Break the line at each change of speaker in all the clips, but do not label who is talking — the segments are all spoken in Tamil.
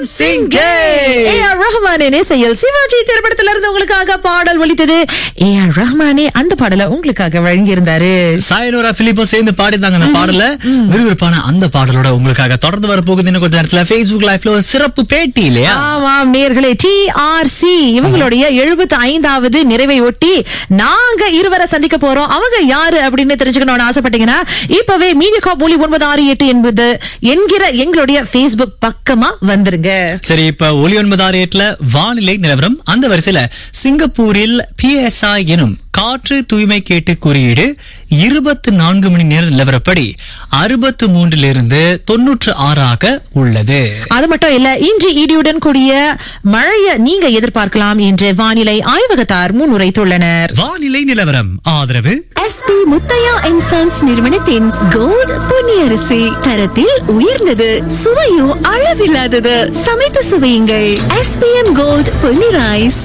சிங்கே
ஏ ஆர் ரஹ்மானின் இசையில் சிவாஜி திரைப்படத்துல இருந்து உங்களுக்காக பாடல் ஒலித்தது ஏ ஆர் ரஹ்மானே அந்த பாடலை உங்களுக்காக வழங்கியிருந்தாரு
சாயனோரா பிலிப்போ சேர்ந்து பாடிருந்தாங்க அந்த பாடல விறுவிறுப்பான அந்த பாடலோட உங்களுக்காக தொடர்ந்து வரப்போகுது இன்னும் கொஞ்ச நேரத்துல Facebook லைஃப்ல ஒரு சிறப்பு பேட்டி இல்லையா
ஆமாம் நேர்களே டிஆர்சி இவங்களுடைய எழுபத்தி ஐந்தாவது நிறைவை ஒட்டி நாங்க இருவரை சந்திக்க போறோம் அவங்க யாரு அப்படின்னு தெரிஞ்சுக்கணும்னு ஆசைப்பட்டீங்கன்னா இப்பவே மீடியா ஒலி ஒன்பது ஆறு எட்டு என்பது என்கிற எங்களுடைய Facebook பக்கமா வந்துருங்க
சரி இப்ப ஒலி ஒன்பது ஆறு எட்டுல வானிலை நிலவரம் அந்த வரிசையில சிங்கப்பூரில் பிஎஸ்ஐ எனும் காற்று தூய்மை கேட்டு குறியீடு இருபத்தி நான்கு மணி நேர நிலவரப்படி அறுபத்து மூன்றிலிருந்து தொன்னூற்று ஆறாக உள்ளது
அது மட்டும் இல்ல இன்று இடியுடன் கூடிய மழைய நீங்க எதிர்பார்க்கலாம் என்று வானிலை ஆய்வகத்தார் முன்னுரைத்துள்ளனர்
வானிலை நிலவரம் ஆதரவு
எஸ்பி முத்தையா அண்ட் சன்ஸ் நிறுவனத்தின் கோல்ட் பொன்னியரிசி தரத்தில் உயர்ந்தது சுவையும் அளவில்லாதது சமைத்து சுவையுங்கள் எஸ்பிஎம் கோல்ட் பொன்னி ரைஸ்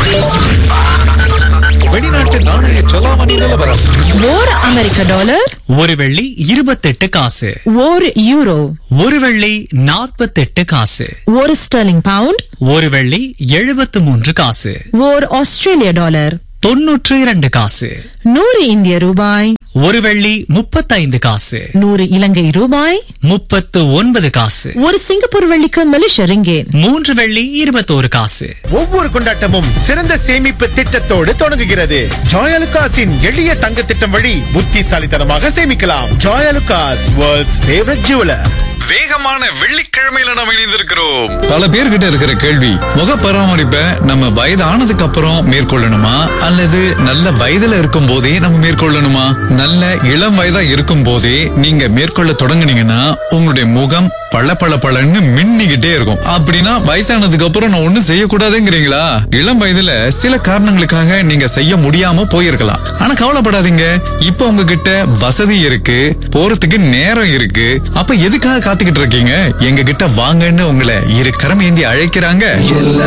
வெளிநாட்டு நாணய செலாவணி நிலவரம்
ஒரு அமெரிக்க டாலர்
ஒரு வெள்ளி இருபத்தெட்டு காசு
ஒரு யூரோ
ஒரு வெள்ளி நாற்பத்தெட்டு காசு
ஒரு ஸ்டெர்லிங் பவுண்ட்
ஒரு வெள்ளி எழுபத்து மூன்று காசு
ஒரு ஆஸ்திரேலிய டாலர்
தொன்னூற்று இரண்டு காசு
நூறு இந்திய ரூபாய்
ஒரு வெள்ளி முப்பத்தைந்து காசு
நூறு இலங்கை ரூபாய்
முப்பத்து ஒன்பது காசு
ஒரு சிங்கப்பூர் வெள்ளிக்கு மலேசிய ரிங்கேட்
மூன்று வெள்ளி இருபத்தோரு காசு
ஒவ்வொரு கொண்டாட்டமும் சிறந்த சேமிப்பு திட்டத்தோடு தொடங்குகிறது ஜாயலுகாஸின் எளிய தங்க திட்டம் வழி புத்திசாலித்தனமாக சேமிக்கலாம் ஜாயலுகாஸ் வேர்ல்ட்ஸ் ஃபேவரட் ஜுவலர்
வேகமான வெள்ளிக்கிழமையில நம்ம இணைந்திருக்கிறோம்
பல பேர்கிட்ட இருக்கிற கேள்வி முக பராமரிப்பை நம்ம வயது ஆனதுக்கு அப்புறம் மேற்கொள்ளணுமா அல்லது நல்ல வயதுல இருக்கும் போதே நம்ம மேற்கொள்ளணுமா நல்ல இளம் வயதா இருக்கும் போதே நீங்க மேற்கொள்ள தொடங்குனீங்கன்னா உங்களுடைய முகம் பள பள பளன்னு மின்னிக்கிட்டே இருக்கும் அப்படின்னா வயசானதுக்கு அப்புறம் நான் ஒண்ணும் செய்யக்கூடாதுங்கிறீங்களா இளம் வயதுல சில காரணங்களுக்காக நீங்க செய்ய முடியாம போயிருக்கலாம் ஆனா கவலைப்படாதீங்க இப்ப உங்ககிட்ட வசதி இருக்கு போறதுக்கு நேரம் இருக்கு அப்ப எதுக்காக காத்துக்கிட்டு இருக்கீங்க எங்க கிட்ட வாங்கன்னு உங்களை இரு கரம் ஏந்தி அழைக்கிறாங்க